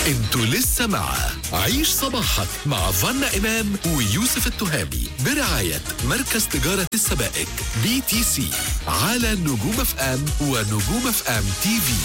انتوا لسه مع عيش صباحك مع فنا إمام ويوسف التهامي برعاية مركز تجارة السبائك بي تي سي على نجوم اف ام ونجوم اف ام تي في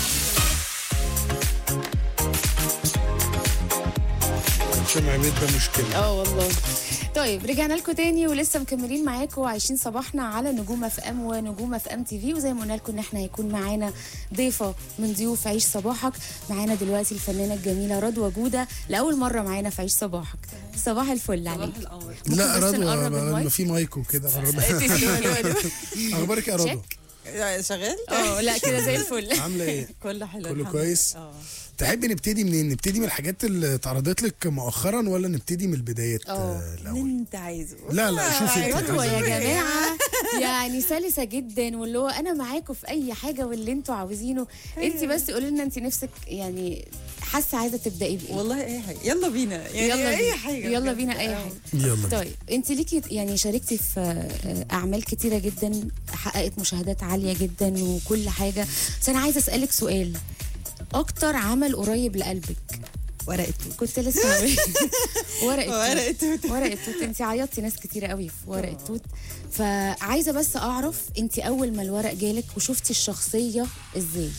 سمع بيت ده مشكلة اه والله طيب رجعنا لكم تاني ولسه مكملين معاكم وعايشين صباحنا على نجوم اف ام ونجوم اف ام تي في وزي ما قلنا لكم ان احنا هيكون معانا ضيفه من ضيوف عيش صباحك معانا دلوقتي الفنانه الجميله رضوى جوده لاول مره معانا في عيش صباحك صباح الفل عليك ممكن لا بس رضوى نقرب بقى المايك؟ في مايك وكده قرب. اخبارك إيه يا رضوى شك شغال؟ اه لا كده زي الفل عامله ايه كله حلو كله الحمد كويس؟ لله. اه تحبي نبتدي منين نبتدي من الحاجات اللي اتعرضت لك مؤخرا ولا نبتدي من البدايات اه. آه، اللي الاول انت عايزه لا لا شوفي انت رضوى يا عايزة إيه. جماعه يعني سلسه جدا واللي هو انا معاكم في اي حاجه واللي انتوا عاوزينه انت بس قولي لنا انت نفسك يعني حاسه عايزه تبداي بايه والله اي حاجه يلا بينا يعني يلا اي بينا. حاجه يلا بجد. بينا اي اه. حاجه يلا بينا. طيب انت ليكي يعني شاركتي في آه، اعمال كتيره جدا حققت مشاهدات عاليه جدا وكل حاجه بس انا عايزه اسالك سؤال اكتر عمل قريب لقلبك ورقه توت كنت لسه هقول ورقه ورقه توت توت ورقه توت انت عيطتي ناس كتيره قوي في ورقه توت فعايزه بس اعرف انت اول ما الورق جالك وشفتي الشخصيه ازاي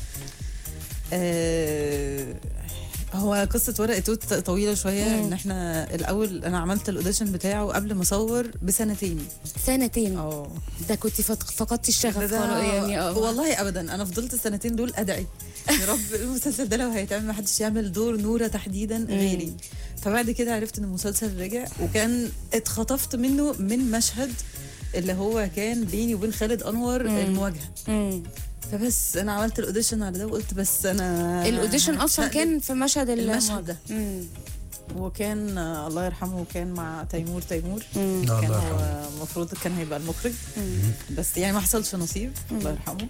آه، هو قصة ورقة توت طويلة شوية مم. ان احنا الاول انا عملت الاوديشن بتاعه قبل ما اصور بسنتين سنتين اه ده كنت فت- فقدتي الشغف ده- خلاص يعني اه والله ابدا انا فضلت السنتين دول ادعي يا رب المسلسل ده لو هيتعمل ما حدش يعمل دور نوره تحديدا غيري فبعد كده عرفت ان المسلسل رجع وكان اتخطفت منه من مشهد اللي هو كان بيني وبين خالد انور المواجهه مم. فبس انا عملت الاوديشن على ده وقلت بس انا الاوديشن اصلا هتشقلب. كان في مشهد المشهد ده. مم. وكان آه، الله يرحمه كان مع تيمور تيمور مم. الله كان يرحمه. هو المفروض كان هيبقى المخرج بس يعني ما حصلش نصيب الله يرحمه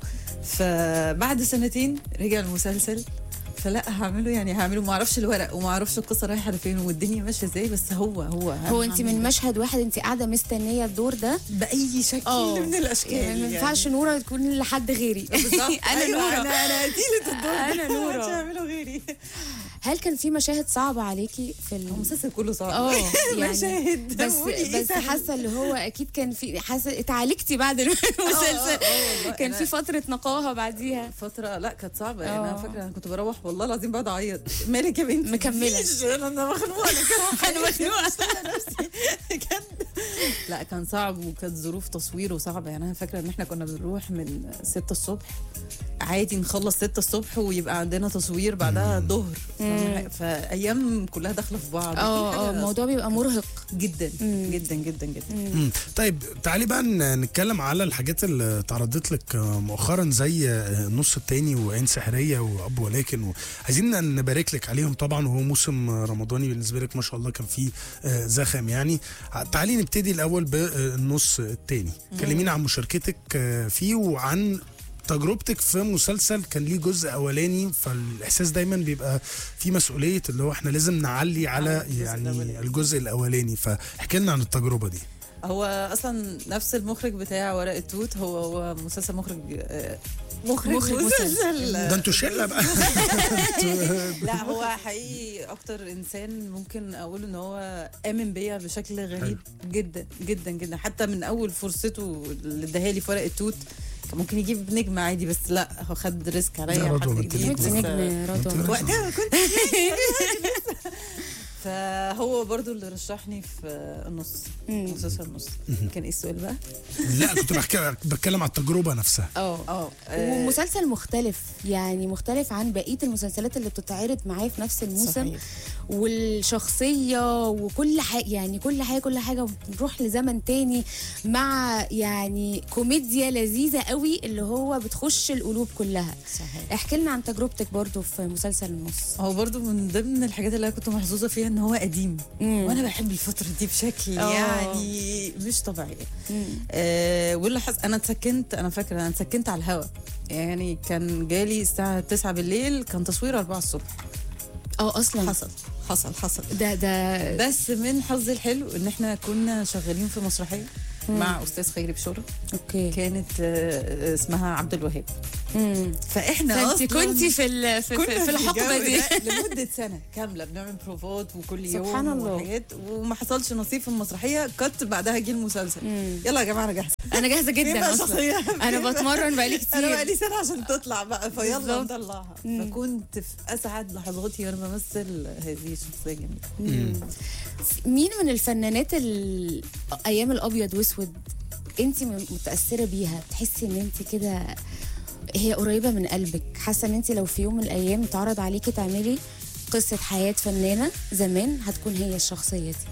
فبعد سنتين رجع المسلسل فلا هعمله يعني هعمله ما اعرفش الورق وما اعرفش القصه رايحه لفين والدنيا ماشيه ازاي بس هو هو هو انت من مشهد واحد انت قاعده مستنيه الدور ده باي شكل اه من الاشكال يعني ما ينفعش نوره تكون لحد غيري بالظبط انا أيوة، نوره انا انا قتيله الدور ده. أنا نورة. محدش هيعمله غيري هل كان في مشاهد صعبه عليكي في ال... المسلسل كله صعب اه يعني مشاهد بس قولي إيه بس سهل. حاسه اللي هو اكيد كان في حاسه اتعالجتي بعد المسلسل آه، والله كان أنا- في فتره نقاهه بعديها فترة لا كانت صعبة يعني أنا اه. فاكرة أنا كنت بروح والله العظيم بقعد أعيط مالك يا بنتي مكملة. مفيش، أنا أنا مخنوقة أنا كده أنا مخنوقة. مش طايقة نفسي كان لا كان صعب وكانت ظروف تصويره صعبة يعني أنا فاكرة إن إحنا كنا بنروح من 6 الصبح عادي نخلص 6 الصبح ويبقى عندنا تصوير بعدها الظهر فاهمة؟ فأيام كلها داخلة في بعض اه اه الموضوع بيبقى مرهق جدا مم. جدا جدا جدا مم. طيب تعالي بقى ن- نتكلم على الحاجات اللي اتعرضت لك آه، مؤخرا زي آه، النص التاني وعين سحريه واب ولكن و- عايزين نبارك لك عليهم طبعا وهو موسم رمضاني بالنسبه لك ما شاء الله كان فيه آه، زخم يعني ع- تعالي نبتدي الاول بالنص التاني كلمينا عن مشاركتك آه، فيه وعن تجربتك في مسلسل كان ليه جزء اولاني فالاحساس دايما بيبقى في مسؤوليه اللي هو احنا لازم نعلي على الجزء يعني الأولاني. الجزء الاولاني فاحكي لنا عن التجربه دي هو اصلا نفس المخرج بتاع ورق التوت هو هو مسلسل مخرج آه، مخرج, مخرج مسلسل ده انتوا شله بقى لا هو حقيقي اكتر انسان ممكن اقول ان هو امن بيا بشكل غريب جدا جدا جدا حتى من اول فرصته اللي اداها لي في ورق التوت كان ممكن يجيب نجم عادي بس لا هو خد ريسك لا، عليا رضوى حد بنت جديد انت لسه- نجم رضوى وقتها كنت فهو برضو اللي رشحني في النص مم. مسلسل النص كان ايه السؤال بقى؟ لا كنت بحكي بتكلم على التجربه نفسها اه اه ومسلسل مختلف يعني مختلف عن بقيه المسلسلات اللي بتتعرض معاه في نفس الموسم صحيح. والشخصيه وكل حاجه يعني كل حاجه كل حاجه بنروح لزمن تاني مع يعني كوميديا لذيذه قوي اللي هو بتخش القلوب كلها صحيح احكي لنا عن تجربتك برضو في مسلسل النص هو برضو من ضمن الحاجات اللي انا كنت محظوظه فيها ان هو قديم مم. وانا بحب الفتره دي بشكل اه. يعني مش طبيعي آه واللي حصل انا اتسكنت انا فاكره انا اتسكنت على الهوا يعني كان جالي الساعه 9 بالليل كان تصوير 4 الصبح اه اصلا حصل حصل حصل ده ده بس من حظي الحلو ان احنا كنا شغالين في مسرحيه مع استاذ خيري بشوره اوكي كانت آه، اسمها عبد الوهاب مم. فاحنا فانت اصلا كنتي في ال- في, في, كنا في الحقبه الجو دي ده لمده سنه كامله بنعمل بروفات وكل يوم سبحان الله. وحاجات وما حصلش نصيب في المسرحيه كت بعدها جه المسلسل مم. يلا يا جماعه انا جاهزه انا جاهزه مين جدا بقى اصلا شخصية؟ انا مين بقى- بتمرن بقالي انا كتير بقى لي سنه عشان تطلع بقى فيلا بالظبط. نطلعها مم. فكنت في اسعد لحظاتي وانا بمثل هذه الشخصيه جميله مم. مين من الفنانات ال- ايام الابيض واسود انت م- متاثره بيها تحسي ان انت كده هي قريبه من قلبك حاسه ان انت لو في يوم من الايام اتعرض عليكي تعملي قصه حياه فنانه زمان هتكون هي الشخصيه دي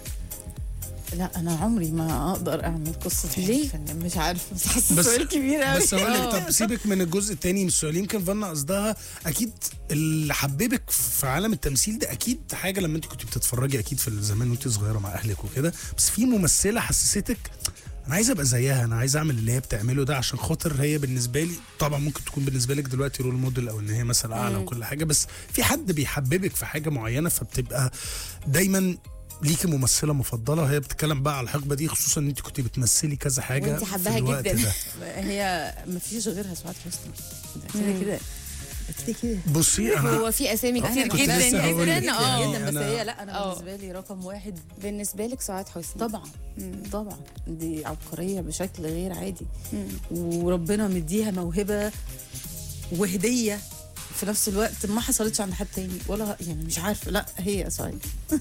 لا انا عمري ما اقدر اعمل قصه ليه؟ فنان مش عارفه بس حاسه بس- سؤال كبير قوي بس اقول لك طب سيبك من الجزء الثاني من السؤال يمكن فانا قصدها اكيد اللي حببك في عالم التمثيل ده اكيد حاجه لما انت كنت بتتفرجي اكيد في زمان وانت صغيره مع اهلك وكده بس في ممثله حسستك انا عايز ابقى زيها انا عايز اعمل اللي هي بتعمله ده عشان خاطر هي بالنسبه لي طبعا ممكن تكون بالنسبه لك دلوقتي رول موديل او ان هي مثلا اعلى مم. وكل حاجه بس في حد بيحببك في حاجه معينه فبتبقى دايما ليكي ممثله مفضله وهي بتتكلم بقى على الحقبه دي خصوصا ان انت كنت بتمثلي كذا حاجه وانت في حباها الوقت جدا. ده هي ما فيش غيرها سعاد حسني ده كده كده كده كده بصي انا هو في اسامي كتير كنت جدا لسه هقول لك جدا يعني اه جدا بس أنا- هي لا انا آه. بالنسبه لي رقم واحد بالنسبه لك سعاد حسني طبعا طبعا دي عبقريه بشكل غير عادي مم. وربنا مديها موهبه وهديه في نفس الوقت ما حصلتش عند حد تاني ولا يعني مش عارفه لا هي سعيد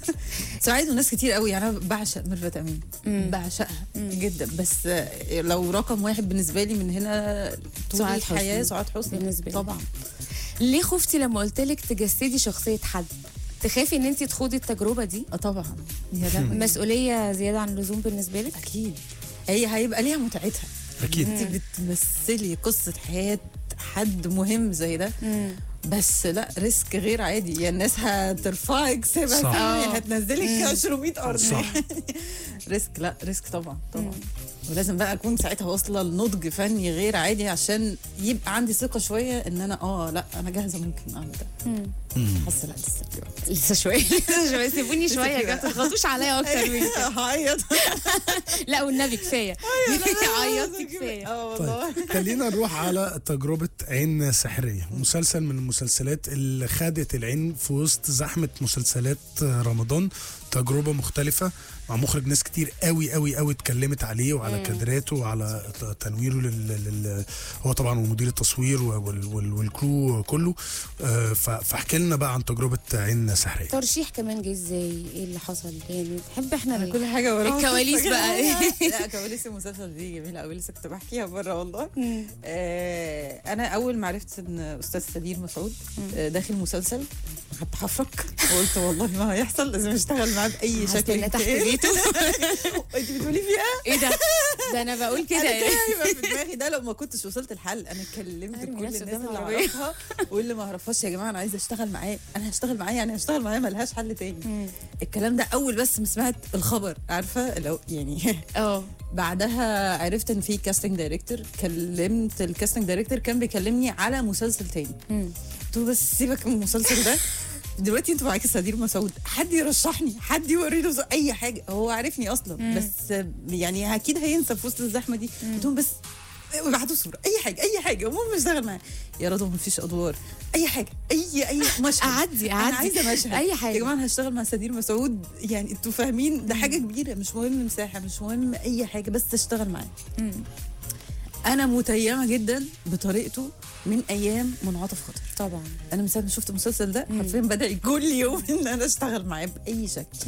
سعيد وناس كتير قوي يعني انا بعشق ميرفت امين مم. بعشقها جدا بس لو رقم واحد بالنسبه لي من هنا طول سعاد الحياه حسني. سعاد حسني بالنسبة لي. طبعا ليه خفتي لما قلت لك تجسدي شخصيه حد تخافي ان انت تخوضي التجربه دي اه طبعا يا لا مسؤوليه زياده عن اللزوم بالنسبه لك اكيد هي هيبقى ليها متعتها اكيد انت بتمثلي قصه حياه حد مهم زي ده بس لا ريسك غير عادي يا الناس هترفعك سبع صح. ثواني هتنزلك 200 ارض صح. ريسك لا ريسك طبعا طبعا ولازم بقى اكون ساعتها واصله لنضج فني غير عادي عشان يبقى عندي ثقه شويه ان انا اه لا انا جاهزه ممكن اعمل ده حاسه لا لسه في وقت. لسه شويه لسه شويه سيبوني شويه يا جماعه ما تضغطوش عليا اكتر من كده هعيط لا والنبي كفايه عيطتي كفايه اه والله طيب خلينا نروح على تجربة عين سحرية مسلسل من المسلسلات اللي خدت العين في وسط زحمة مسلسلات رمضان تجربة مختلفة مع مخرج ناس كتير قوي قوي قوي اتكلمت عليه وعلى كادراته وعلى تنويره لل... لل... هو طبعا ومدير التصوير وال... وال... والكرو كله آه، ف... فاحكي لنا بقى عن تجربة عين سحرية ترشيح كمان جه ازاي ايه اللي حصل يعني نحب احنا ال- كل حاجه وراها الكواليس قصة بقى. كده. لا كواليس المسلسل دي جميله قوي لسه كنت بحكيها بره والله مم. آه انا اول ما عرفت ان استاذ سدير مسعود آه داخل مسلسل قعدت حفرك وقلت والله ما هيحصل لازم اشتغل معاه باي شكل هستنى تحت كان. بيته انت بتقولي فيها ايه ده ده انا بقول كده انا يعني كده هيبقى في دماغي ده لو ما كنتش وصلت الحل انا كلمت أرمي كل نفسي الناس قدام اللي العربية. اعرفها واللي ما اعرفهاش يا جماعه انا عايزه اشتغل معاه انا هشتغل معاه يعني هشتغل معاه ملهاش حل تاني الكلام ده اول بس ما سمعت الخبر عارفه لو يعني اه بعدها عرفت ان في كاستنج دايركتور كلمت الكاستنج دايركتور كان بيكلمني على مسلسل تاني مم. قلت له بس سيبك من المسلسل ده دلوقتي انتوا معاكي سدير مسعود حد يرشحني حد يوريني له اي حاجه هو عارفني اصلا بس يعني اكيد هينسى في وسط الزحمه دي قلت لهم بس ابعتوا صوره اي حاجه اي حاجه المهم اشتغل معاه يا رضوى مفيش ادوار اي حاجه اي اي مشهد أعدي- انا أعدي. عايزه مشهد أي حاجة. يا جماعه انا هشتغل مع سدير مسعود يعني انتوا فاهمين ده حاجه كبيره مش مهم مساحه مش مهم اي حاجه بس اشتغل معاه انا متيمه جدا بطريقته من ايام منعطف خطر طبعا انا من ساعه ما شفت المسلسل ده حرفيا بدعي كل يوم ان انا اشتغل معاه باي شكل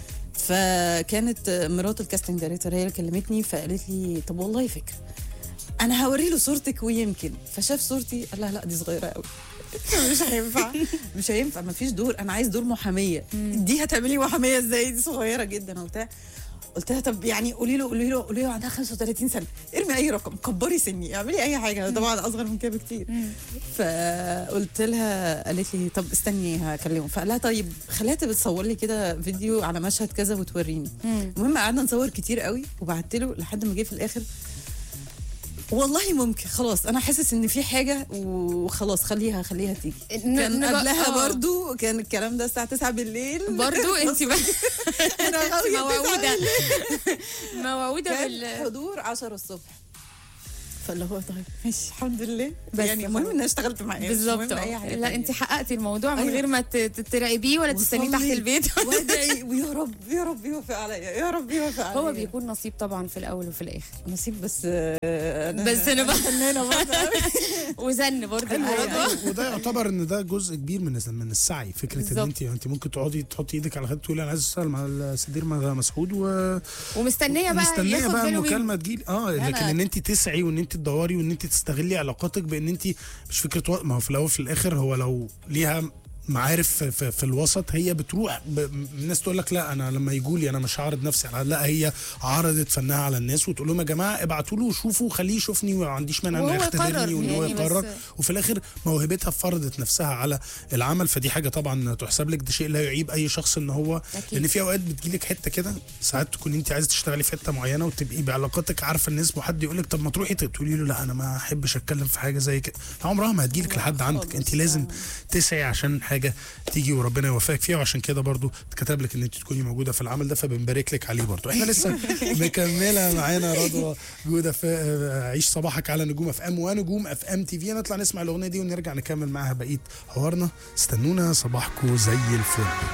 فكانت مرات الكاستنج دايركتور هي اللي كلمتني فقالت لي طب والله فكره انا هوري له صورتك ويمكن فشاف صورتي قال لها لا دي صغيره قوي مش هينفع مش هينفع ما فيش دور انا عايز دور محاميه دي هتعملي محاميه ازاي دي صغيره جدا وبتاع قلت لها طب يعني قولي له قولي له قولي له عندها 35 سنه ارمي اي رقم كبري سني اعملي اي حاجه أنا طبعا اصغر من كده بكتير فقلت لها قالت لي طب استني هكلمه فقال لها طيب خليها تبقى تصور لي كده فيديو على مشهد كذا وتوريني المهم قعدنا نصور كتير قوي وبعت له لحد ما جه في الاخر والله ممكن خلاص انا حاسس ان في حاجه وخلاص خليها خليها تيجي ن- كان نبقى- قبلها آه. برضو كان الكلام ده الساعه 9 بالليل برضو انت بقى انا غاويه 9 موعوده بالليل. موعوده كان بال حضور 10 الصبح فاللي هو طيب ماشي الحمد لله بس يعني المهم ان انا اشتغلت معاه مش بالظبط مهم اي حاجه لا انت حققتي الموضوع من أيوة. غير ما ت- ت- ترعبيه ولا تستنيه تحت وصلي البيت وادعي ويا رب يا رب يوافق عليا يا رب يوافق عليا هو بيكون نصيب طبعا في الاول وفي الاخر نصيب بس آه، انا بس أنا بقى- فنانه برضه وزن برضه حلو الموضوع. أيوة. وده يعتبر ان ده جزء كبير من من السعي فكره ان بالظبط. انت انت ممكن تقعدي تحطي ايدك على خد تقولي انا عايز اشتغل مع السدير مسعود و ومستنيه بقى مستنيه ياخد بقى باله منه. مكالمه تجيلي اه لكن أنا- ان انت تسعي وان انت تدوري وان انت تستغلي علاقاتك بان انت مش فكره وقت ما هو في الاول في الاخر هو لو ليها معارف في, في, في الوسط هي بتروح ب... الناس تقول لك لا انا لما يجوا لي انا مش هعرض نفسي على لا هي عرضت فنها على الناس وتقول لهم يا جماعه ابعتوا له وشوفوا خليه يشوفني وما عنديش مانع انه وهو يقرر يختبرني وان هو يعني بس- يقرر وفي الاخر موهبتها فرضت نفسها على العمل فدي حاجه طبعا تحسب لك ده شيء لا يعيب اي شخص ان هو أكيد. لان في اوقات بتجيلك حته كده ساعات تكون انت عايزه تشتغلي في حته معينه وتبقي بعلاقاتك عارفه الناس وحد يقول لك طب ما تروحي تقولي له لا انا ما احبش اتكلم في حاجه زي كده عمرها ما هتجيلك لحد عندك انت لازم تسعي عشان حاجه تيجي وربنا يوفقك فيها وعشان كده برضو اتكتب لك ان انت تكوني موجوده في العمل ده فبنبارك لك عليه برضو احنا لسه مكمله معانا رضوى جوده في آه، عيش صباحك على نجوم اف ام ونجوم اف ام تي في نطلع نسمع الاغنيه دي ونرجع نكمل معاها بقيه حوارنا استنونا صباحكم زي الفل